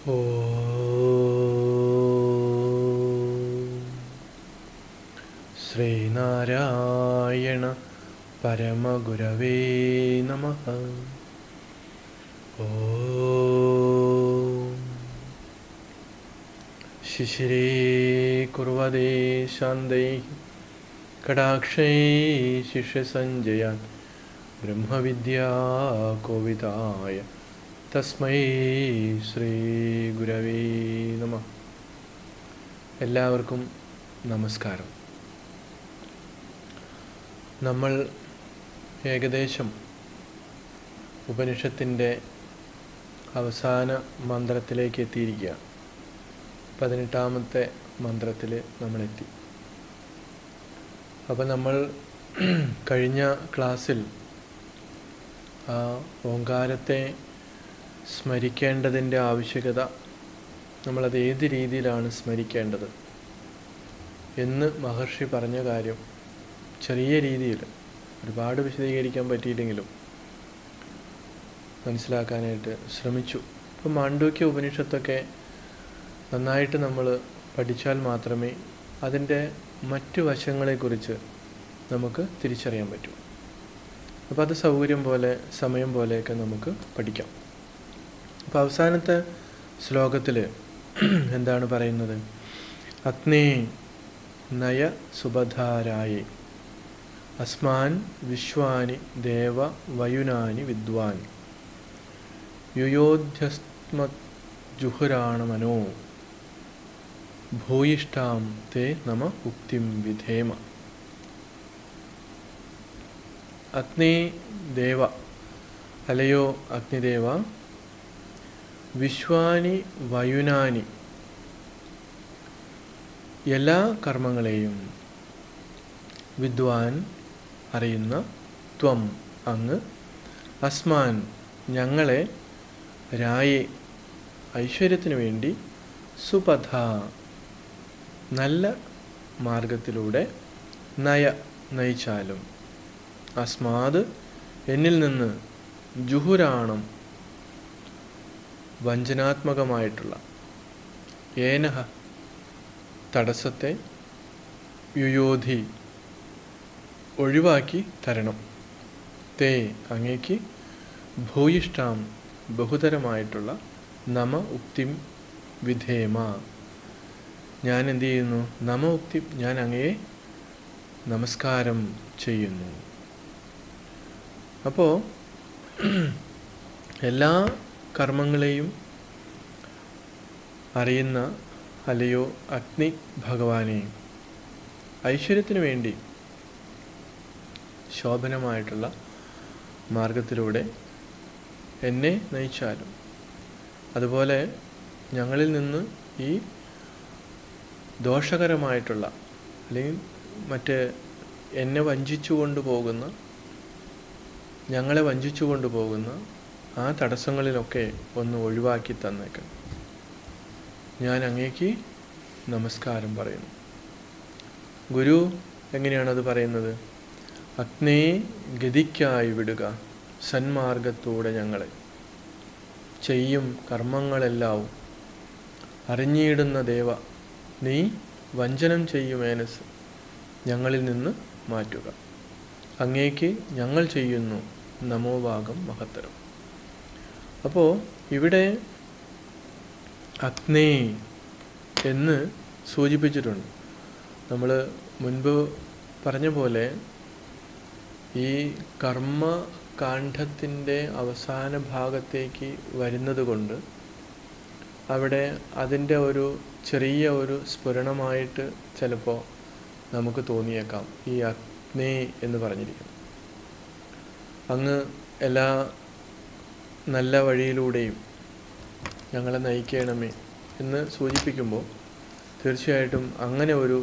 ശ്രീനാരായണ പരമഗുരവേ നമ ഓ ശിശിരേ കുർവദേ ശാന്തൈ കടാക്ഷൈ ശിഷ്യസഞ്ജയാൻ ബ്രഹ്മവിദ്യാ കോവിതായ തസ്മൈ ശ്രീ ഗുരവേ നമ എല്ലാവർക്കും നമസ്കാരം നമ്മൾ ഏകദേശം ഉപനിഷത്തിൻ്റെ അവസാന മന്ത്രത്തിലേക്ക് എത്തിയിരിക്കുക പതിനെട്ടാമത്തെ മന്ത്രത്തിൽ നമ്മളെത്തി അപ്പോൾ നമ്മൾ കഴിഞ്ഞ ക്ലാസ്സിൽ ആ ഓങ്കാരത്തെ സ്മരിക്കേണ്ടതിൻ്റെ ആവശ്യകത നമ്മളത് ഏത് രീതിയിലാണ് സ്മരിക്കേണ്ടത് എന്ന് മഹർഷി പറഞ്ഞ കാര്യം ചെറിയ രീതിയിൽ ഒരുപാട് വിശദീകരിക്കാൻ പറ്റിയില്ലെങ്കിലും മനസ്സിലാക്കാനായിട്ട് ശ്രമിച്ചു ഇപ്പം മാണ്ഡൂക്യ ഉപനിഷത്തൊക്കെ നന്നായിട്ട് നമ്മൾ പഠിച്ചാൽ മാത്രമേ അതിൻ്റെ മറ്റു വശങ്ങളെക്കുറിച്ച് നമുക്ക് തിരിച്ചറിയാൻ പറ്റൂ അപ്പോൾ അത് സൗകര്യം പോലെ സമയം പോലെയൊക്കെ നമുക്ക് പഠിക്കാം അപ്പോൾ അവസാനത്തെ ശ്ലോകത്തിൽ എന്താണ് പറയുന്നത് അഗ്നേ നയ സുബധാരായി അസ്മാൻ വിശ്വാനി ദേവ വയുനാനി വിദ്വാൻ യുയോധ്യസ്മജുഹുരാണമനോ ഭൂയിഷ്ടാം തേ നമ ഉക്തിം വിധേമ അഗ്നി ദേവ അലയോ അഗ്നിദേവ വിശ്വാനി വയുനാനി എല്ലാ കർമ്മങ്ങളെയും വിദ്വാൻ അറിയുന്ന ത്വം അങ്ങ് അസ്മാൻ ഞങ്ങളെ രായെ ഐശ്വര്യത്തിനു വേണ്ടി സുപഥ നല്ല മാർഗത്തിലൂടെ നയ നയിച്ചാലും അസ്മാത് എന്നിൽ നിന്ന് ജുഹുരാണം വഞ്ചനാത്മകമായിട്ടുള്ള ഏനഹ തടസ്സത്തെ യുയോധി ഒഴിവാക്കി തരണം തേ അങ്ങേക്ക് ഭൂയിഷ്ടാം ബഹുതരമായിട്ടുള്ള നമ ഉക്തിം വിധേമ ഞാൻ എന്തു ചെയ്യുന്നു നമ ഉക്തി ഞാൻ അങ്ങയെ നമസ്കാരം ചെയ്യുന്നു അപ്പോൾ എല്ലാ കർമ്മങ്ങളെയും അറിയുന്ന അല്ലയോ അഗ്നി ഭഗവാനെ ഐശ്വര്യത്തിന് വേണ്ടി ശോഭനമായിട്ടുള്ള മാർഗത്തിലൂടെ എന്നെ നയിച്ചാലും അതുപോലെ ഞങ്ങളിൽ നിന്ന് ഈ ദോഷകരമായിട്ടുള്ള അല്ലെങ്കിൽ മറ്റ് എന്നെ വഞ്ചിച്ചു കൊണ്ടുപോകുന്ന ഞങ്ങളെ വഞ്ചിച്ചു കൊണ്ടുപോകുന്ന ആ തടസ്സങ്ങളിലൊക്കെ ഒന്ന് ഒഴിവാക്കി തന്നേക്കണം ഞാൻ അങ്ങേക്ക് നമസ്കാരം പറയുന്നു ഗുരു എങ്ങനെയാണത് പറയുന്നത് അഗ്നേ ഗതിക്കായി വിടുക സന്മാർഗത്തൂടെ ഞങ്ങളെ ചെയ്യും കർമ്മങ്ങളെല്ലാം അറിഞ്ഞിടുന്ന ദേവ നീ വഞ്ചനം ചെയ്യുമേനസ് ഞങ്ങളിൽ നിന്ന് മാറ്റുക അങ്ങേക്ക് ഞങ്ങൾ ചെയ്യുന്നു നമോഭാഗം മഹത്തരം അപ്പോൾ ഇവിടെ അഗ്നേ എന്ന് സൂചിപ്പിച്ചിട്ടുണ്ട് നമ്മൾ മുൻപ് പറഞ്ഞ പോലെ ഈ കർമ്മ കാണ്ഡത്തിൻ്റെ അവസാന ഭാഗത്തേക്ക് വരുന്നത് കൊണ്ട് അവിടെ അതിൻ്റെ ഒരു ചെറിയ ഒരു സ്ഫുരണമായിട്ട് ചിലപ്പോൾ നമുക്ക് തോന്നിയേക്കാം ഈ അഗ്നേ എന്ന് പറഞ്ഞിരിക്കുന്നത് അങ്ങ് എല്ലാ നല്ല വഴിയിലൂടെയും ഞങ്ങളെ നയിക്കണമേ എന്ന് സൂചിപ്പിക്കുമ്പോൾ തീർച്ചയായിട്ടും അങ്ങനെ ഒരു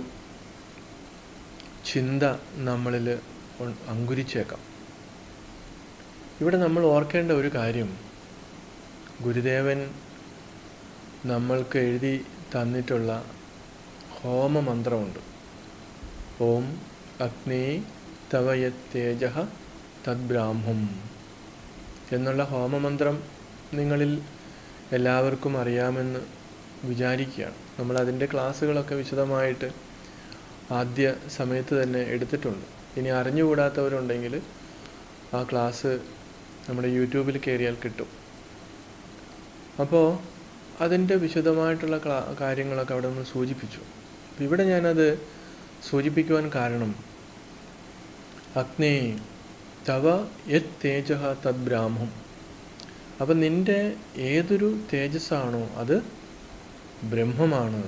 ചിന്ത നമ്മളിൽ അങ്കുരിച്ചേക്കാം ഇവിടെ നമ്മൾ ഓർക്കേണ്ട ഒരു കാര്യം ഗുരുദേവൻ നമ്മൾക്ക് എഴുതി തന്നിട്ടുള്ള ഹോമമന്ത്രമുണ്ട് ഓം അഗ്നേ തവയത്തേജ തദ്ബ്രാഹ്മം എന്നുള്ള ഹോമമന്ത്രം നിങ്ങളിൽ എല്ലാവർക്കും അറിയാമെന്ന് വിചാരിക്കുകയാണ് നമ്മൾ അതിൻ്റെ ക്ലാസ്സുകളൊക്കെ വിശദമായിട്ട് ആദ്യ സമയത്ത് തന്നെ എടുത്തിട്ടുണ്ട് ഇനി അറിഞ്ഞുകൂടാത്തവരുണ്ടെങ്കിൽ ആ ക്ലാസ് നമ്മുടെ യൂട്യൂബിൽ കയറിയാൽ കിട്ടും അപ്പോൾ അതിൻ്റെ വിശദമായിട്ടുള്ള ക്ലാ കാര്യങ്ങളൊക്കെ അവിടെ നിന്ന് സൂചിപ്പിച്ചു അപ്പോൾ ഇവിടെ ഞാനത് സൂചിപ്പിക്കുവാൻ കാരണം അഗ്നേ തവ യത് തേജ തദ് ബ്രാഹ്മം അപ്പം നിൻ്റെ ഏതൊരു തേജസ്സാണോ അത് ബ്രഹ്മമാണ്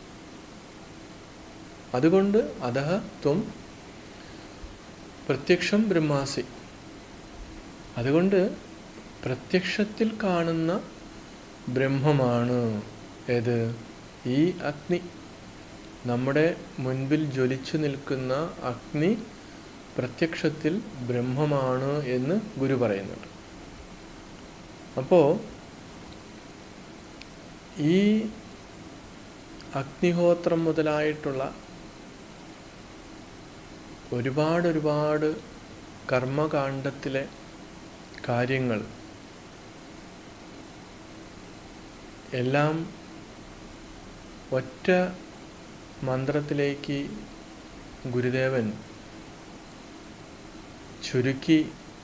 അതുകൊണ്ട് അതഹ ത്വം പ്രത്യക്ഷം ബ്രഹ്മാസി അതുകൊണ്ട് പ്രത്യക്ഷത്തിൽ കാണുന്ന ബ്രഹ്മമാണ് ഏത് ഈ അഗ്നി നമ്മുടെ മുൻപിൽ ജ്വലിച്ചു നിൽക്കുന്ന അഗ്നി പ്രത്യക്ഷത്തിൽ ബ്രഹ്മമാണ് എന്ന് ഗുരു പറയുന്നുണ്ട് അപ്പോൾ ഈ അഗ്നിഹോത്രം മുതലായിട്ടുള്ള ഒരുപാട് ഒരുപാട് കർമ്മകാണ്ഡത്തിലെ കാര്യങ്ങൾ എല്ലാം ഒറ്റ മന്ത്രത്തിലേക്ക് ഗുരുദേവൻ ചുരുക്കി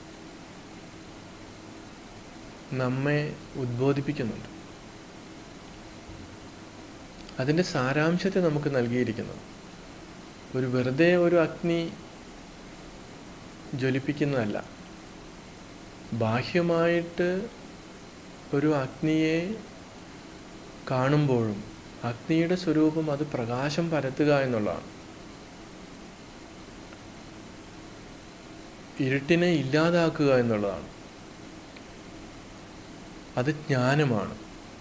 നമ്മെ ഉദ്ബോധിപ്പിക്കുന്നുണ്ട് അതിൻ്റെ സാരാംശത്തെ നമുക്ക് നൽകിയിരിക്കുന്നത് ഒരു വെറുതെ ഒരു അഗ്നി ജ്വലിപ്പിക്കുന്നതല്ല ബാഹ്യമായിട്ട് ഒരു അഗ്നിയെ കാണുമ്പോഴും അഗ്നിയുടെ സ്വരൂപം അത് പ്രകാശം പരത്തുക എന്നുള്ളതാണ് ഇരുട്ടിനെ ഇല്ലാതാക്കുക എന്നുള്ളതാണ് അത് ജ്ഞാനമാണ്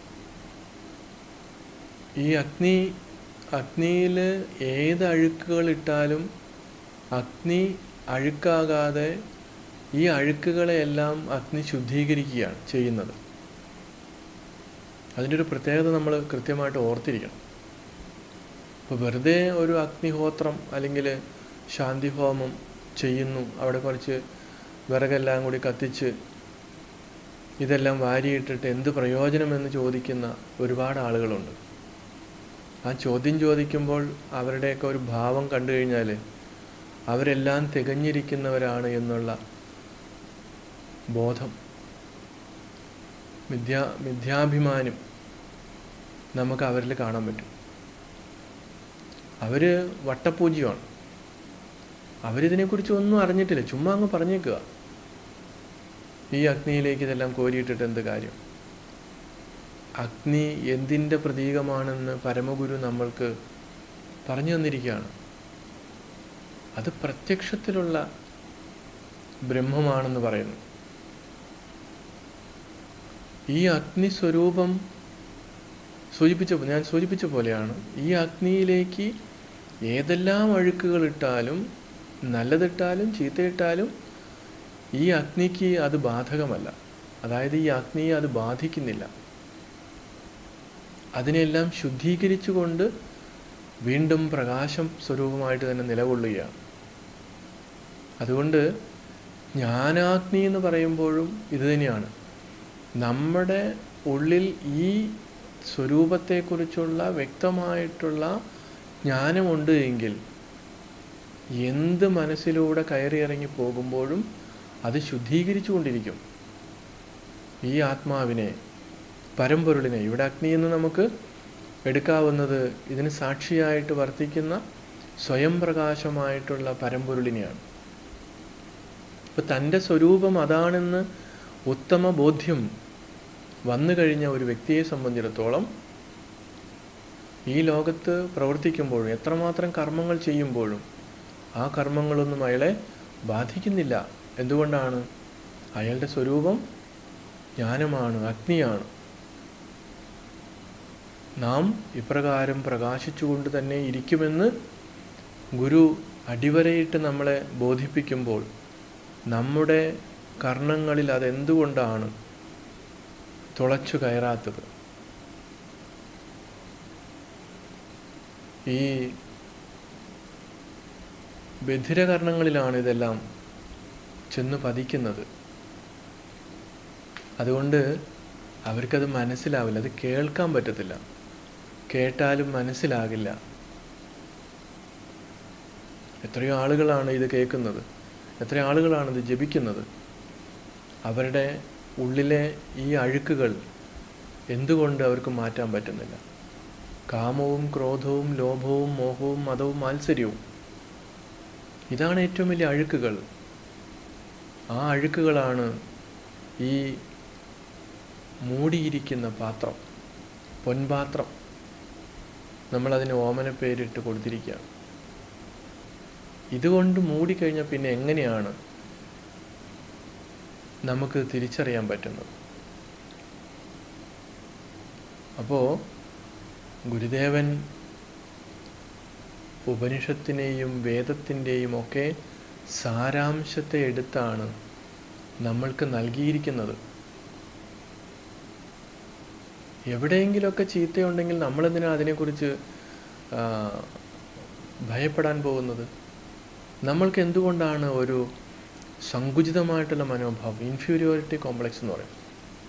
ഈ അഗ്നി അഗ്നിയിൽ ഏത് അഴുക്കുകൾ ഇട്ടാലും അഗ്നി അഴുക്കാകാതെ ഈ അഴുക്കുകളെയെല്ലാം അഗ്നി ശുദ്ധീകരിക്കുകയാണ് ചെയ്യുന്നത് അതിൻ്റെ ഒരു പ്രത്യേകത നമ്മൾ കൃത്യമായിട്ട് ഓർത്തിരിക്കണം ഇപ്പോൾ വെറുതെ ഒരു അഗ്നിഹോത്രം അല്ലെങ്കിൽ ശാന്തിഹോമം ചെയ്യുന്നു അവിടെ കുറച്ച് വിറകെല്ലാം കൂടി കത്തിച്ച് ഇതെല്ലാം വാരിയിട്ടിട്ട് എന്ത് പ്രയോജനമെന്ന് ചോദിക്കുന്ന ഒരുപാട് ആളുകളുണ്ട് ആ ചോദ്യം ചോദിക്കുമ്പോൾ അവരുടെയൊക്കെ ഒരു ഭാവം കണ്ടു കഴിഞ്ഞാൽ അവരെല്ലാം തികഞ്ഞിരിക്കുന്നവരാണ് എന്നുള്ള ബോധം മിഥ്യാ മിഥ്യാഭിമാനം നമുക്ക് അവരിൽ കാണാൻ പറ്റും അവർ വട്ടപൂജ്യമാണ് അവരിതിനെക്കുറിച്ച് ഒന്നും അറിഞ്ഞിട്ടില്ല ചുമ്മാ അങ്ങ് പറഞ്ഞേക്കുക ഈ അഗ്നിയിലേക്ക് ഇതെല്ലാം കോരിയിട്ടിട്ട് എന്ത് കാര്യം അഗ്നി എന്തിൻ്റെ പ്രതീകമാണെന്ന് പരമഗുരു നമ്മൾക്ക് പറഞ്ഞു തന്നിരിക്കുകയാണ് അത് പ്രത്യക്ഷത്തിലുള്ള ബ്രഹ്മമാണെന്ന് പറയുന്നു ഈ അഗ്നി സ്വരൂപം സൂചിപ്പിച്ച ഞാൻ സൂചിപ്പിച്ച പോലെയാണ് ഈ അഗ്നിയിലേക്ക് ഏതെല്ലാം അഴുക്കുകൾ ഇട്ടാലും നല്ലതിട്ടാലും ചീത്തയിട്ടാലും ഈ അഗ്നിക്ക് അത് ബാധകമല്ല അതായത് ഈ അഗ്നിയെ അത് ബാധിക്കുന്നില്ല അതിനെല്ലാം ശുദ്ധീകരിച്ചുകൊണ്ട് വീണ്ടും പ്രകാശം സ്വരൂപമായിട്ട് തന്നെ നിലകൊള്ളുകയാണ് അതുകൊണ്ട് ജ്ഞാനാഗ്നി എന്ന് പറയുമ്പോഴും ഇത് തന്നെയാണ് നമ്മുടെ ഉള്ളിൽ ഈ സ്വരൂപത്തെക്കുറിച്ചുള്ള വ്യക്തമായിട്ടുള്ള ജ്ഞാനമുണ്ട് എങ്കിൽ എന്ത് മനസ്സിലൂടെ കയറി ഇറങ്ങി പോകുമ്പോഴും അത് ശുദ്ധീകരിച്ചു കൊണ്ടിരിക്കും ഈ ആത്മാവിനെ പരമ്പൊരുളിനെ ഇവിടെ അഗ്നി എന്ന് നമുക്ക് എടുക്കാവുന്നത് ഇതിന് സാക്ഷിയായിട്ട് വർത്തിക്കുന്ന സ്വയം പ്രകാശമായിട്ടുള്ള പരമ്പൊരുളിനെയാണ് ഇപ്പം തൻ്റെ സ്വരൂപം അതാണെന്ന് ഉത്തമ ബോധ്യം വന്നു കഴിഞ്ഞ ഒരു വ്യക്തിയെ സംബന്ധിച്ചിടത്തോളം ഈ ലോകത്ത് പ്രവർത്തിക്കുമ്പോഴും എത്രമാത്രം കർമ്മങ്ങൾ ചെയ്യുമ്പോഴും ആ കർമ്മങ്ങളൊന്നും അയാളെ ബാധിക്കുന്നില്ല എന്തുകൊണ്ടാണ് അയാളുടെ സ്വരൂപം ജ്ഞാനമാണ് അഗ്നിയാണ് നാം ഇപ്രകാരം പ്രകാശിച്ചുകൊണ്ട് തന്നെ ഇരിക്കുമെന്ന് ഗുരു അടിവരയിട്ട് നമ്മളെ ബോധിപ്പിക്കുമ്പോൾ നമ്മുടെ കർണങ്ങളിൽ അതെന്തുകൊണ്ടാണ് തുളച്ചു കയറാത്തത് ഈ ബധിരകർണങ്ങളിലാണ് ഇതെല്ലാം ചെന്ന് പതിക്കുന്നത് അതുകൊണ്ട് അവർക്കത് മനസ്സിലാവില്ല അത് കേൾക്കാൻ പറ്റത്തില്ല കേട്ടാലും മനസ്സിലാകില്ല എത്രയോ ആളുകളാണ് ഇത് കേൾക്കുന്നത് എത്രയോ ആളുകളാണ് ഇത് ജപിക്കുന്നത് അവരുടെ ഉള്ളിലെ ഈ അഴുക്കുകൾ എന്തുകൊണ്ട് അവർക്ക് മാറ്റാൻ പറ്റുന്നില്ല കാമവും ക്രോധവും ലോഭവും മോഹവും മതവും മാത്സര്യവും ഇതാണ് ഏറ്റവും വലിയ അഴുക്കുകൾ ആ അഴുക്കുകളാണ് ഈ മൂടിയിരിക്കുന്ന പാത്രം പൊൻപാത്രം നമ്മളതിന് ഓമന പേരിട്ട് കൊടുത്തിരിക്കുകയാണ് ഇതുകൊണ്ട് മൂടിക്കഴിഞ്ഞാൽ പിന്നെ എങ്ങനെയാണ് നമുക്ക് തിരിച്ചറിയാൻ പറ്റുന്നത് അപ്പോൾ ഗുരുദേവൻ ഉപനിഷത്തിനെയും വേദത്തിൻ്റെയും ഒക്കെ സാരാംശത്തെ എടുത്താണ് നമ്മൾക്ക് നൽകിയിരിക്കുന്നത് എവിടെയെങ്കിലുമൊക്കെ ചീത്തയുണ്ടെങ്കിൽ നമ്മളെന്തിനാ അതിനെക്കുറിച്ച് ആ, ഭയപ്പെടാൻ പോകുന്നത് നമ്മൾക്ക് എന്തുകൊണ്ടാണ് ഒരു സങ്കുചിതമായിട്ടുള്ള മനോഭാവം ഇൻഫീരിയോറിറ്റി കോംപ്ലക്സ് എന്ന് പറയും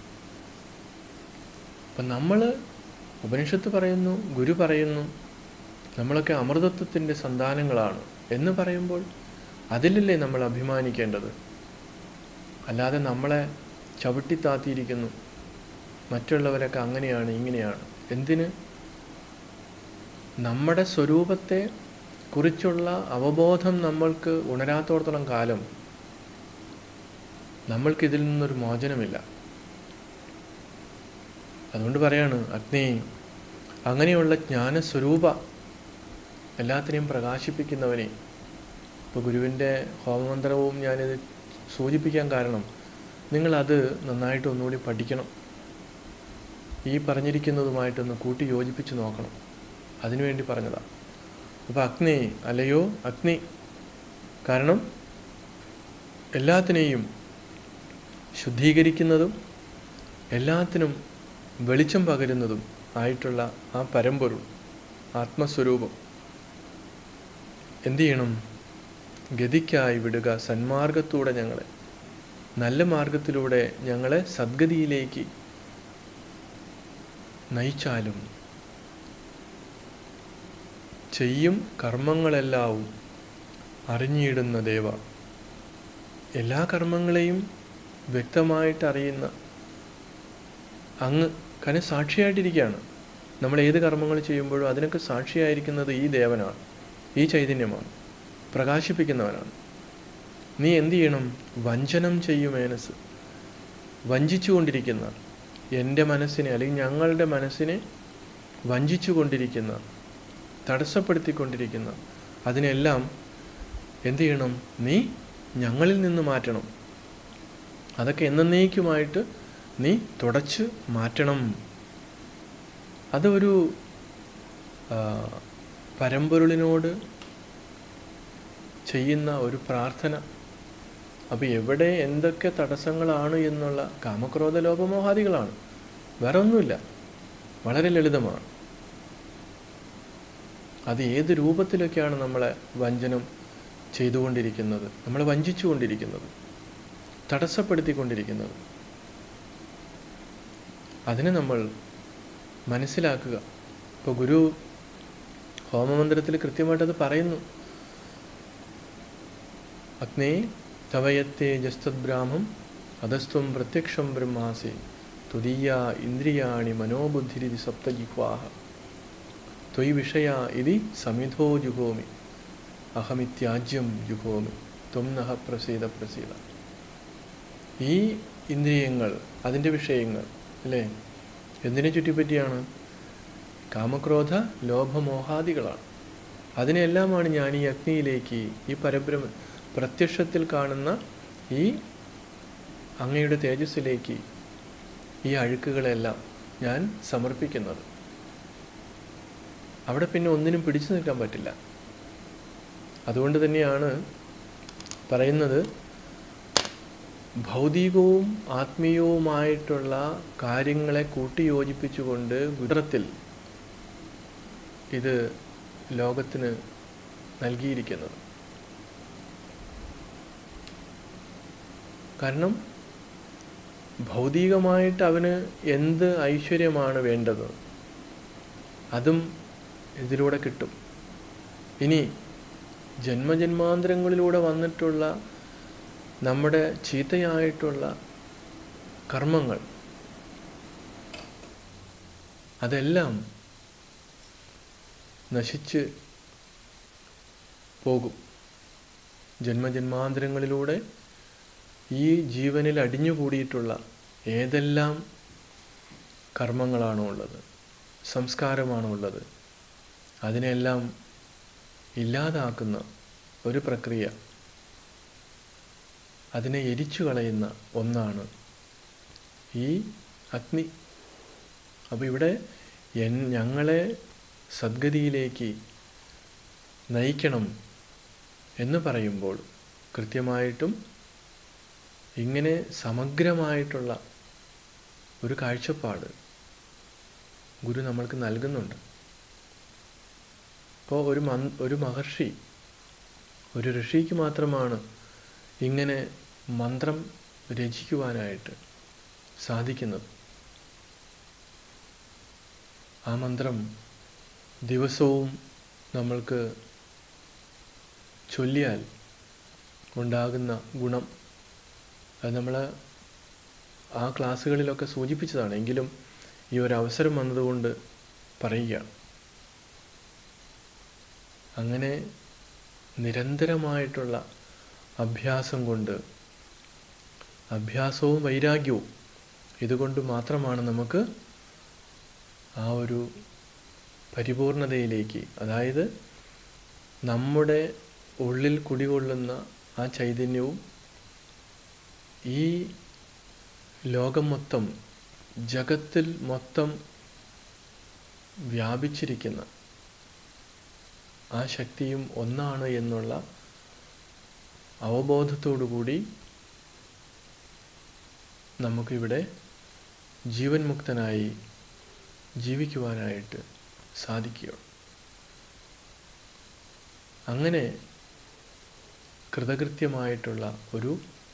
അപ്പം നമ്മൾ ഉപനിഷത്ത് പറയുന്നു ഗുരു പറയുന്നു നമ്മളൊക്കെ അമൃതത്വത്തിൻ്റെ സന്താനങ്ങളാണ് എന്ന് പറയുമ്പോൾ അതിലല്ലേ നമ്മൾ അഭിമാനിക്കേണ്ടത് അല്ലാതെ നമ്മളെ ചവിട്ടിത്താത്തിയിരിക്കുന്നു മറ്റുള്ളവരൊക്കെ അങ്ങനെയാണ് ഇങ്ങനെയാണ് എന്തിന് നമ്മുടെ സ്വരൂപത്തെ കുറിച്ചുള്ള അവബോധം നമ്മൾക്ക് ഉണരാത്തോടത്തോളം കാലം നമ്മൾക്കിതിൽ നിന്നൊരു മോചനമില്ല അതുകൊണ്ട് പറയാണ് അഗ്നി അങ്ങനെയുള്ള ജ്ഞാനസ്വരൂപ എല്ലാത്തിനെയും പ്രകാശിപ്പിക്കുന്നവനെ ഇപ്പോൾ ഗുരുവിൻ്റെ ഹോമമന്ത്രവും ഞാനിത് സൂചിപ്പിക്കാൻ കാരണം നിങ്ങളത് നന്നായിട്ട് ഒന്നുകൂടി പഠിക്കണം ഈ പറഞ്ഞിരിക്കുന്നതുമായിട്ടൊന്ന് കൂട്ടി യോജിപ്പിച്ച് നോക്കണം അതിനുവേണ്ടി പറഞ്ഞതാണ് അപ്പോൾ അഗ്നി അല്ലയോ അഗ്നി കാരണം എല്ലാത്തിനെയും ശുദ്ധീകരിക്കുന്നതും എല്ലാത്തിനും വെളിച്ചം പകരുന്നതും ആയിട്ടുള്ള ആ പരമ്പൊരുൾ ആത്മസ്വരൂപം എന്തു ചെയ്യണം ഗതിക്കായി വിടുക സന്മാർഗത്തൂടെ ഞങ്ങളെ നല്ല മാർഗത്തിലൂടെ ഞങ്ങളെ സദ്ഗതിയിലേക്ക് നയിച്ചാലും ചെയ്യും കർമ്മങ്ങളെല്ലാവും അറിഞ്ഞിടുന്ന ദേവ എല്ലാ കർമ്മങ്ങളെയും വ്യക്തമായിട്ട് അറിയുന്ന അങ്ങ് കാരണം സാക്ഷിയായിട്ടിരിക്കുകയാണ് നമ്മൾ ഏത് കർമ്മങ്ങൾ ചെയ്യുമ്പോഴും അതിനൊക്കെ സാക്ഷിയായിരിക്കുന്നത് ഈ ദേവനാണ് ഈ ചൈതന്യമാണ് പ്രകാശിപ്പിക്കുന്നവനാണ് നീ എന്തു ചെയ്യണം വഞ്ചനം ചെയ്യും മനസ്സ് വഞ്ചിച്ചു കൊണ്ടിരിക്കുന്ന എൻ്റെ മനസ്സിനെ അല്ലെങ്കിൽ ഞങ്ങളുടെ മനസ്സിനെ വഞ്ചിച്ചു കൊണ്ടിരിക്കുന്ന തടസ്സപ്പെടുത്തിക്കൊണ്ടിരിക്കുന്ന അതിനെല്ലാം എന്തു ചെയ്യണം നീ ഞങ്ങളിൽ നിന്ന് മാറ്റണം അതൊക്കെ എന്നേക്കുമായിട്ട് നീ തുടച്ച് മാറ്റണം അതൊരു ആ, പരമ്പൊരുളിനോട് ചെയ്യുന്ന ഒരു പ്രാർത്ഥന അപ്പോൾ എവിടെ എന്തൊക്കെ തടസ്സങ്ങളാണ് എന്നുള്ള കാമക്രോധ ലോപമോഹാദികളാണ് വേറെ ഒന്നുമില്ല വളരെ ലളിതമാണ് അത് ഏത് രൂപത്തിലൊക്കെയാണ് നമ്മളെ വഞ്ചനം ചെയ്തുകൊണ്ടിരിക്കുന്നത് നമ്മളെ വഞ്ചിച്ചുകൊണ്ടിരിക്കുന്നത് തടസ്സപ്പെടുത്തിക്കൊണ്ടിരിക്കുന്നത് അതിനെ നമ്മൾ മനസ്സിലാക്കുക ഇപ്പോൾ ഗുരു ഹോമമന്ത്രത്തിൽ കൃത്യമായിട്ടത് പറയുന്നു അഗ്നേ തവയത്തെ ജസ്തദ്ബ്രാഹ്മം അധസ്ത്വം പ്രത്യക്ഷം ബ്രഹ്മാസി തുതീയ ഇന്ദ്രിയാണി മനോബുദ്ധിരിതി സപ്തജിഹ്വാഹ ത്വയി വിഷയ ഇതി സമിധോ ജുഹോമി അഹമിത്യാജ്യം ജുഹോമി ത്വം നഹ പ്രസീത പ്രസീത ഈ ഇന്ദ്രിയങ്ങൾ അതിൻ്റെ വിഷയങ്ങൾ അല്ലേ എന്തിനെ ചുറ്റിപ്പറ്റിയാണ് കാമക്രോധ ലോഭമോഹാദികളാണ് അതിനെല്ലാമാണ് ഞാൻ ഈ അഗ്നിയിലേക്ക് ഈ പരബ്രഹ്മ പ്രത്യക്ഷത്തിൽ കാണുന്ന ഈ അങ്ങയുടെ തേജസ്സിലേക്ക് ഈ അഴുക്കുകളെല്ലാം ഞാൻ സമർപ്പിക്കുന്നത് അവിടെ പിന്നെ ഒന്നിനും പിടിച്ചു നിൽക്കാൻ പറ്റില്ല അതുകൊണ്ട് തന്നെയാണ് പറയുന്നത് ഭൗതികവും ആത്മീയവുമായിട്ടുള്ള കാര്യങ്ങളെ കൂട്ടിയോജിപ്പിച്ചുകൊണ്ട് ഗുജറത്തിൽ ഇത് ലോകത്തിന് നൽകിയിരിക്കുന്നത് കാരണം ഭൗതികമായിട്ട് അവന് എന്ത് ഐശ്വര്യമാണ് വേണ്ടത് അതും ഇതിലൂടെ കിട്ടും ഇനി ജന്മജന്മാന്തരങ്ങളിലൂടെ വന്നിട്ടുള്ള നമ്മുടെ ചീത്തയായിട്ടുള്ള കർമ്മങ്ങൾ അതെല്ലാം നശിച്ച് പോകും ജന്മജന്മാന്തരങ്ങളിലൂടെ ഈ ജീവനിൽ അടിഞ്ഞുകൂടിയിട്ടുള്ള ഏതെല്ലാം കർമ്മങ്ങളാണോ ഉള്ളത് സംസ്കാരമാണോ ഉള്ളത് അതിനെല്ലാം ഇല്ലാതാക്കുന്ന ഒരു പ്രക്രിയ അതിനെ എരിച്ചു കളയുന്ന ഒന്നാണ് ഈ അഗ്നി അപ്പോൾ ഇവിടെ എൻ ഞങ്ങളെ സദ്ഗതിയിലേക്ക് നയിക്കണം എന്ന് പറയുമ്പോൾ കൃത്യമായിട്ടും ഇങ്ങനെ സമഗ്രമായിട്ടുള്ള ഒരു കാഴ്ചപ്പാട് ഗുരു നമ്മൾക്ക് നൽകുന്നുണ്ട് ഇപ്പോൾ ഒരു മൻ ഒരു മഹർഷി ഒരു ഋഷിക്ക് മാത്രമാണ് ഇങ്ങനെ മന്ത്രം രചിക്കുവാനായിട്ട് സാധിക്കുന്നത് ആ മന്ത്രം ദിവസവും നമ്മൾക്ക് ചൊല്ലിയാൽ ഉണ്ടാകുന്ന ഗുണം അത് നമ്മൾ ആ ക്ലാസ്സുകളിലൊക്കെ സൂചിപ്പിച്ചതാണ് എങ്കിലും ഈ ഒരു അവസരം വന്നതുകൊണ്ട് പറയുകയാണ് അങ്ങനെ നിരന്തരമായിട്ടുള്ള അഭ്യാസം കൊണ്ട് അഭ്യാസവും വൈരാഗ്യവും ഇതുകൊണ്ട് മാത്രമാണ് നമുക്ക് ആ ഒരു പരിപൂർണതയിലേക്ക് അതായത് നമ്മുടെ ഉള്ളിൽ കുടികൊള്ളുന്ന ആ ചൈതന്യവും ഈ ലോകം മൊത്തം ജഗത്തിൽ മൊത്തം വ്യാപിച്ചിരിക്കുന്ന ആ ശക്തിയും ഒന്നാണ് എന്നുള്ള അവബോധത്തോടുകൂടി നമുക്കിവിടെ ജീവൻ മുക്തനായി ജീവിക്കുവാനായിട്ട് സാധിക്കുകയുള്ളൂ അങ്ങനെ കൃതകൃത്യമായിട്ടുള്ള ഒരു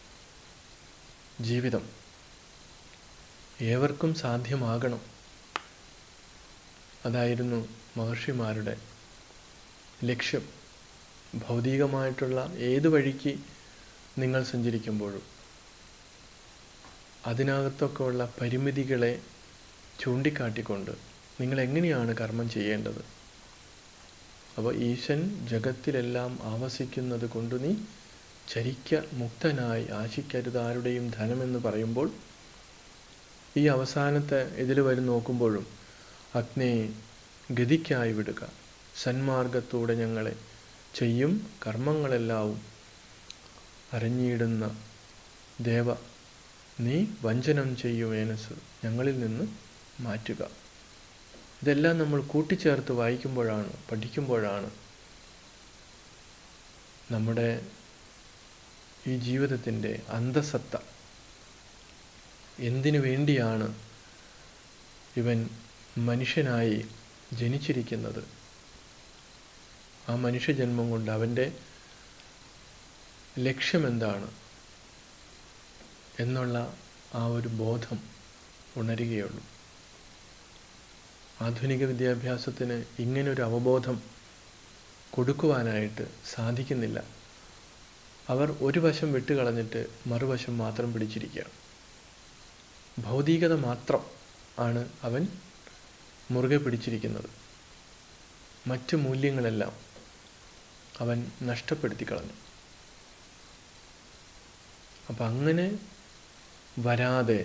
ജീവിതം ഏവർക്കും സാധ്യമാകണം അതായിരുന്നു മഹർഷിമാരുടെ ലക്ഷ്യം ഭൗതികമായിട്ടുള്ള ഏത് വഴിക്ക് നിങ്ങൾ സഞ്ചരിക്കുമ്പോഴും അതിനകത്തൊക്കെ ഉള്ള പരിമിതികളെ ചൂണ്ടിക്കാട്ടിക്കൊണ്ട് നിങ്ങൾ എങ്ങനെയാണ് കർമ്മം ചെയ്യേണ്ടത് അപ്പോൾ ഈശൻ ജഗത്തിലെല്ലാം ആവസിക്കുന്നത് കൊണ്ട് നീ ചരിക്ക മുക്തനായി ആശിക്കരുത് ആരുടെയും ധനമെന്ന് പറയുമ്പോൾ ഈ അവസാനത്തെ ഇതിൽ വരും നോക്കുമ്പോഴും അഗ്നയെ ഗതിക്കായി വിടുക സന്മാർഗത്തൂടെ ഞങ്ങളെ ചെയ്യും കർമ്മങ്ങളെല്ലാവും അറിഞ്ഞിടുന്ന ദേവ നീ വഞ്ചനം ചെയ്യുമേനസ് ഞങ്ങളിൽ നിന്ന് മാറ്റുക ഇതെല്ലാം നമ്മൾ കൂട്ടിച്ചേർത്ത് വായിക്കുമ്പോഴാണ് പഠിക്കുമ്പോഴാണ് നമ്മുടെ ഈ ജീവിതത്തിൻ്റെ അന്തസത്ത എന്തിനു വേണ്ടിയാണ് ഇവൻ മനുഷ്യനായി ജനിച്ചിരിക്കുന്നത് ആ മനുഷ്യജന്മം കൊണ്ട് അവൻ്റെ ലക്ഷ്യമെന്താണ് എന്നുള്ള ആ ഒരു ബോധം ഉണരുകയുള്ളൂ ആധുനിക വിദ്യാഭ്യാസത്തിന് ഇങ്ങനൊരു അവബോധം കൊടുക്കുവാനായിട്ട് സാധിക്കുന്നില്ല അവർ ഒരു വശം വിട്ടുകളഞ്ഞിട്ട് മറുവശം മാത്രം പിടിച്ചിരിക്കുകയാണ് ഭൗതികത മാത്രം ആണ് അവൻ മുറുകെ പിടിച്ചിരിക്കുന്നത് മറ്റു മൂല്യങ്ങളെല്ലാം അവൻ നഷ്ടപ്പെടുത്തി കളഞ്ഞു അപ്പം അങ്ങനെ വരാതെ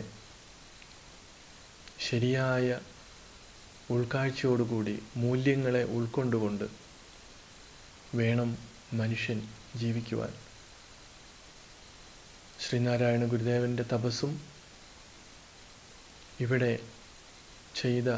ശരിയായ ഉൾക്കാഴ്ചയോടുകൂടി മൂല്യങ്ങളെ ഉൾക്കൊണ്ടുകൊണ്ട് വേണം മനുഷ്യൻ ജീവിക്കുവാൻ ശ്രീനാരായണ ഗുരുദേവൻ്റെ തപസ്സും ഇവിടെ ചെയ്ത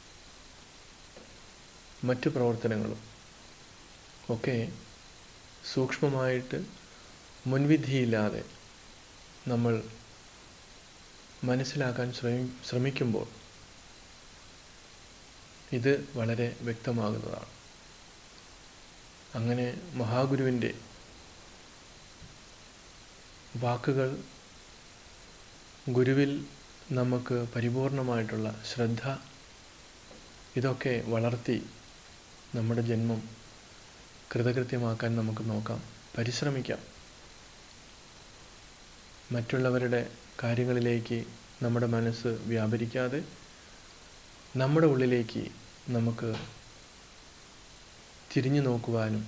മറ്റു പ്രവർത്തനങ്ങളും ഒക്കെ സൂക്ഷ്മമായിട്ട് മുൻവിധിയില്ലാതെ നമ്മൾ മനസ്സിലാക്കാൻ ശ്രമി ശ്രമിക്കുമ്പോൾ ഇത് വളരെ വ്യക്തമാകുന്നതാണ് അങ്ങനെ മഹാഗുരുവിൻ്റെ വാക്കുകൾ ഗുരുവിൽ നമുക്ക് പരിപൂർണമായിട്ടുള്ള ശ്രദ്ധ ഇതൊക്കെ വളർത്തി നമ്മുടെ ജന്മം കൃതകൃത്യമാക്കാൻ നമുക്ക് നോക്കാം പരിശ്രമിക്കാം മറ്റുള്ളവരുടെ കാര്യങ്ങളിലേക്ക് നമ്മുടെ മനസ്സ് വ്യാപരിക്കാതെ നമ്മുടെ ഉള്ളിലേക്ക് നമുക്ക് തിരിഞ്ഞു നോക്കുവാനും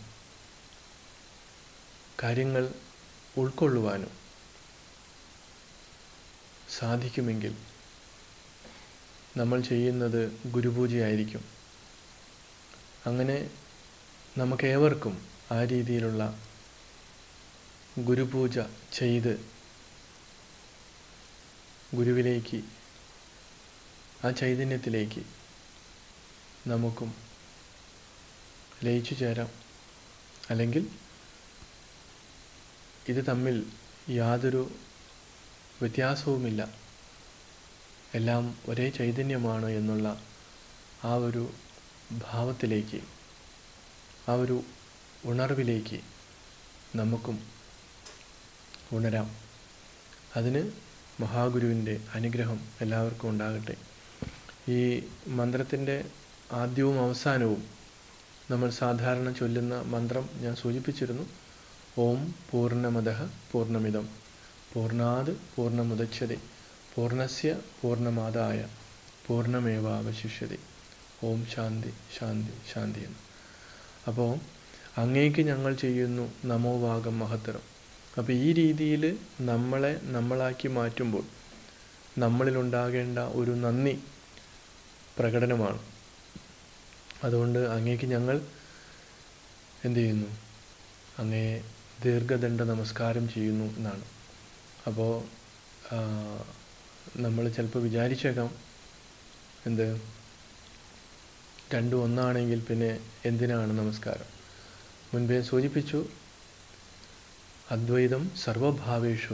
കാര്യങ്ങൾ ഉൾക്കൊള്ളുവാനും സാധിക്കുമെങ്കിൽ നമ്മൾ ചെയ്യുന്നത് ഗുരുപൂജയായിരിക്കും അങ്ങനെ നമുക്കേവർക്കും ആ രീതിയിലുള്ള ഗുരുപൂജ ചെയ്ത് ഗുരുവിലേക്ക് ആ ചൈതന്യത്തിലേക്ക് നമുക്കും ലയിച്ചു ചേരാം അല്ലെങ്കിൽ ഇത് തമ്മിൽ യാതൊരു വ്യത്യാസവുമില്ല എല്ലാം ഒരേ ചൈതന്യമാണ് എന്നുള്ള ആ ഒരു ഭാവത്തിലേക്ക് ആ ഒരു ഉണർവിലേക്ക് നമുക്കും ഉണരാം അതിന് മഹാഗുരുവിൻ്റെ അനുഗ്രഹം എല്ലാവർക്കും ഉണ്ടാകട്ടെ ഈ മന്ത്രത്തിൻ്റെ ആദ്യവും അവസാനവും നമ്മൾ സാധാരണ ചൊല്ലുന്ന മന്ത്രം ഞാൻ സൂചിപ്പിച്ചിരുന്നു ഓം പൂർണ്ണമത പൂർണ്ണമിതം പൂർണ്ണാത് പൂർണ്ണമുദച്ഛതി പൂർണ്ണസ്യ പൂർണ്ണമാതായ പൂർണ്ണമേവ അവശിഷ്യതി ഓം ശാന്തി ശാന്തി ശാന്തി എന്ന് അപ്പോൾ അങ്ങേക്ക് ഞങ്ങൾ ചെയ്യുന്നു നമോഭാഗം മഹത്തരം അപ്പോൾ ഈ രീതിയിൽ നമ്മളെ നമ്മളാക്കി മാറ്റുമ്പോൾ നമ്മളിലുണ്ടാകേണ്ട ഒരു നന്ദി പ്രകടനമാണ് അതുകൊണ്ട് അങ്ങേക്ക് ഞങ്ങൾ എന്ത് ചെയ്യുന്നു അങ്ങയെ ദീർഘദണ്ഡ നമസ്കാരം ചെയ്യുന്നു എന്നാണ് അപ്പോൾ നമ്മൾ ചിലപ്പോൾ വിചാരിച്ചേക്കാം എന്ത് രണ്ടും ഒന്നാണെങ്കിൽ പിന്നെ എന്തിനാണ് നമസ്കാരം മുൻപേ സൂചിപ്പിച്ചു അദ്വൈതം സർവഭാവേഷു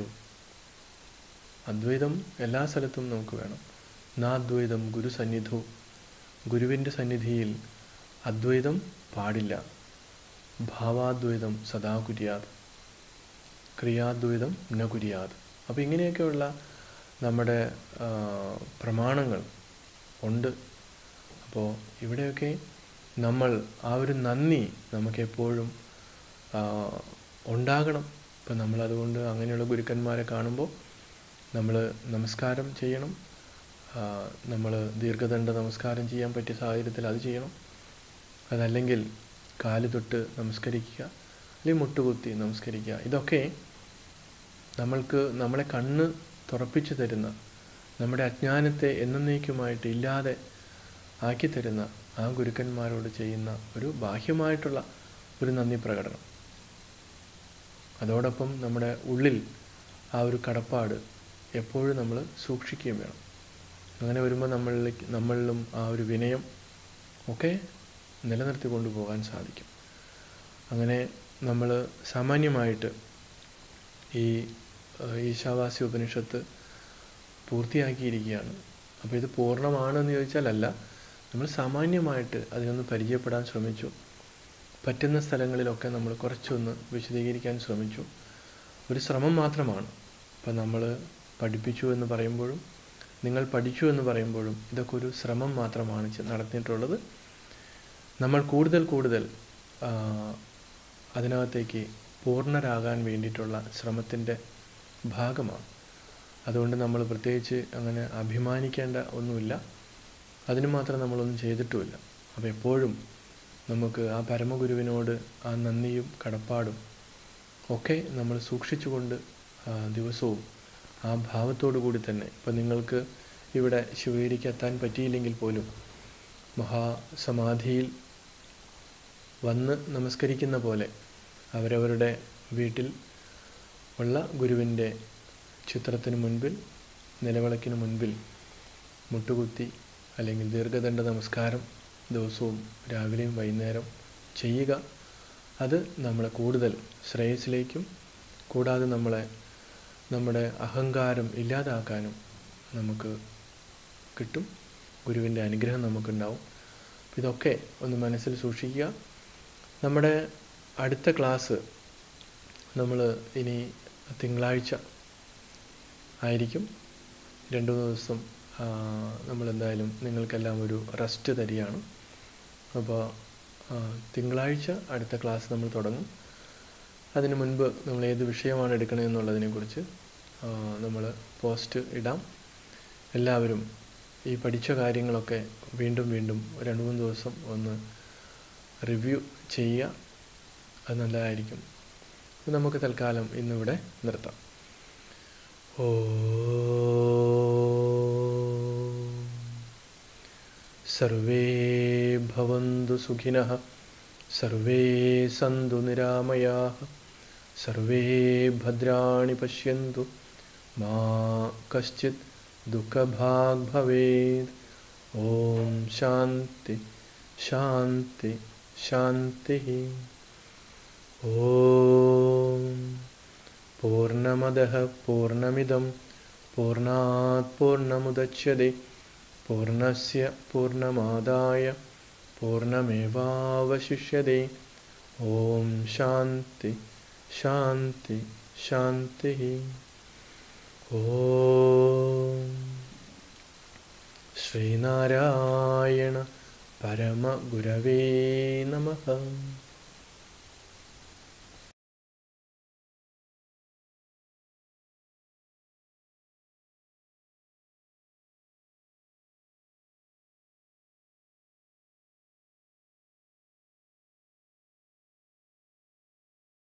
അദ്വൈതം എല്ലാ സ്ഥലത്തും നമുക്ക് വേണം നാദ്വൈതം ഗുരുസന്നിധു ഗുരുവിൻ്റെ സന്നിധിയിൽ അദ്വൈതം പാടില്ല ഭാവാദ്വൈതം സദാ കുര്യാത് ക്രിയാദ്വൈതം ന കുര്യാത് അപ്പോൾ ഇങ്ങനെയൊക്കെയുള്ള നമ്മുടെ പ്രമാണങ്ങൾ ഉണ്ട് അപ്പോൾ ഇവിടെയൊക്കെ നമ്മൾ ആ ഒരു നന്ദി നമുക്കെപ്പോഴും ഉണ്ടാകണം ഇപ്പം നമ്മളതുകൊണ്ട് അങ്ങനെയുള്ള ഗുരുക്കന്മാരെ കാണുമ്പോൾ നമ്മൾ നമസ്കാരം ചെയ്യണം നമ്മൾ ദീർഘദണ്ഡ നമസ്കാരം ചെയ്യാൻ പറ്റിയ സാഹചര്യത്തിൽ അത് ചെയ്യണം അതല്ലെങ്കിൽ കാല് തൊട്ട് നമസ്കരിക്കുക അല്ലെങ്കിൽ മുട്ടുകുത്തി നമസ്കരിക്കുക ഇതൊക്കെ നമ്മൾക്ക് നമ്മളെ കണ്ണ് തുറപ്പിച്ചു തരുന്ന നമ്മുടെ അജ്ഞാനത്തെ എന്നേക്കുമായിട്ട് ഇല്ലാതെ ആക്കി തരുന്ന ആ ഗുരുക്കന്മാരോട് ചെയ്യുന്ന ഒരു ബാഹ്യമായിട്ടുള്ള ഒരു നന്ദി പ്രകടനം അതോടൊപ്പം നമ്മുടെ ഉള്ളിൽ ആ ഒരു കടപ്പാട് എപ്പോഴും നമ്മൾ സൂക്ഷിക്കുകയും വേണം അങ്ങനെ വരുമ്പോൾ നമ്മളിലേക്ക് നമ്മളിലും ആ ഒരു വിനയം ഒക്കെ നിലനിർത്തി കൊണ്ടുപോകാൻ സാധിക്കും അങ്ങനെ നമ്മൾ സാമാന്യമായിട്ട് ഈ ഈശാവാസ്യ ഉപനിഷത്ത് പൂർത്തിയാക്കിയിരിക്കുകയാണ് അപ്പോൾ ഇത് പൂർണ്ണമാണെന്ന് ചോദിച്ചാലല്ല നമ്മൾ സാമാന്യമായിട്ട് അതിനൊന്ന് പരിചയപ്പെടാൻ ശ്രമിച്ചു പറ്റുന്ന സ്ഥലങ്ങളിലൊക്കെ നമ്മൾ കുറച്ചൊന്ന് വിശദീകരിക്കാൻ ശ്രമിച്ചു ഒരു ശ്രമം മാത്രമാണ് ഇപ്പം നമ്മൾ പഠിപ്പിച്ചു എന്ന് പറയുമ്പോഴും നിങ്ങൾ പഠിച്ചു എന്ന് പറയുമ്പോഴും ഇതൊക്കെ ഒരു ശ്രമം മാത്രമാണ് നടത്തിയിട്ടുള്ളത് നമ്മൾ കൂടുതൽ കൂടുതൽ അതിനകത്തേക്ക് പൂർണ്ണരാകാൻ വേണ്ടിയിട്ടുള്ള ശ്രമത്തിൻ്റെ ഭാഗമാണ് അതുകൊണ്ട് നമ്മൾ പ്രത്യേകിച്ച് അങ്ങനെ അഭിമാനിക്കേണ്ട ഒന്നുമില്ല അതിന് മാത്രം നമ്മളൊന്നും ചെയ്തിട്ടുമില്ല അപ്പോൾ എപ്പോഴും നമുക്ക് ആ പരമഗുരുവിനോട് ആ നന്ദിയും കടപ്പാടും ഒക്കെ നമ്മൾ സൂക്ഷിച്ചുകൊണ്ട് ദിവസവും ആ ഭാവത്തോടു കൂടി തന്നെ ഇപ്പം നിങ്ങൾക്ക് ഇവിടെ ശിവഗിരിക്ക് എത്താൻ പറ്റിയില്ലെങ്കിൽ പോലും മഹാസമാധിയിൽ വന്ന് നമസ്കരിക്കുന്ന പോലെ അവരവരുടെ വീട്ടിൽ ഉള്ള ഗുരുവിൻ്റെ ചിത്രത്തിന് മുൻപിൽ നിലവിളക്കിന് മുൻപിൽ മുട്ടുകുത്തി അല്ലെങ്കിൽ ദീർഘദണ്ഡ നമസ്കാരം ദിവസവും രാവിലെയും വൈകുന്നേരം ചെയ്യുക അത് നമ്മളെ കൂടുതൽ ശ്രേയസ്സിലേക്കും കൂടാതെ നമ്മളെ നമ്മുടെ അഹങ്കാരം ഇല്ലാതാക്കാനും നമുക്ക് കിട്ടും ഗുരുവിൻ്റെ അനുഗ്രഹം നമുക്കുണ്ടാവും ഇതൊക്കെ ഒന്ന് മനസ്സിൽ സൂക്ഷിക്കുക നമ്മുടെ അടുത്ത ക്ലാസ് നമ്മൾ ഇനി തിങ്കളാഴ്ച ആയിരിക്കും രണ്ട് മൂന്ന് ദിവസം നമ്മളെന്തായാലും നിങ്ങൾക്കെല്ലാം ഒരു റെസ്റ്റ് തരികയാണ് അപ്പോൾ തിങ്കളാഴ്ച അടുത്ത ക്ലാസ് നമ്മൾ തുടങ്ങും അതിന് മുൻപ് നമ്മൾ ഏത് വിഷയമാണ് എടുക്കണമെന്നുള്ളതിനെക്കുറിച്ച് നമ്മൾ പോസ്റ്റ് ഇടാം എല്ലാവരും ഈ പഠിച്ച കാര്യങ്ങളൊക്കെ വീണ്ടും വീണ്ടും രണ്ട് മൂന്ന് ദിവസം ഒന്ന് റിവ്യൂ ചെയ്യുക അത് നല്ലതായിരിക്കും നമുക്ക് തൽക്കാലം ഇന്നിവിടെ നിർത്താം ഓ സർവേ ഭവന്തു സുഖിനഃ സർവേ സന്തു നിരാമയാः സർവേ ഭദ്രാണി പശ്യन्तु മാ കശ്ചിത് ദുഃഖഭാഗ് ഭവേത് ഓം ശാന്തി ശാന്തി ശാന്തി ഓം പൂർണ്ണമദഃ പൂർണ്ണമിദം പൂർണ്ണാത് പൂർണ്ണമുദച്യത്തെ പൂർണ്ണസ്യ പൂർണ്ണമാദായ പൂർണ്ണമേവാവശിഷ്യത്തെ ഓം ശാന്തി ശാന്തി ശാന്തി ഓം ശ്രീനാരായണ പരമഗുരവേ നമഃ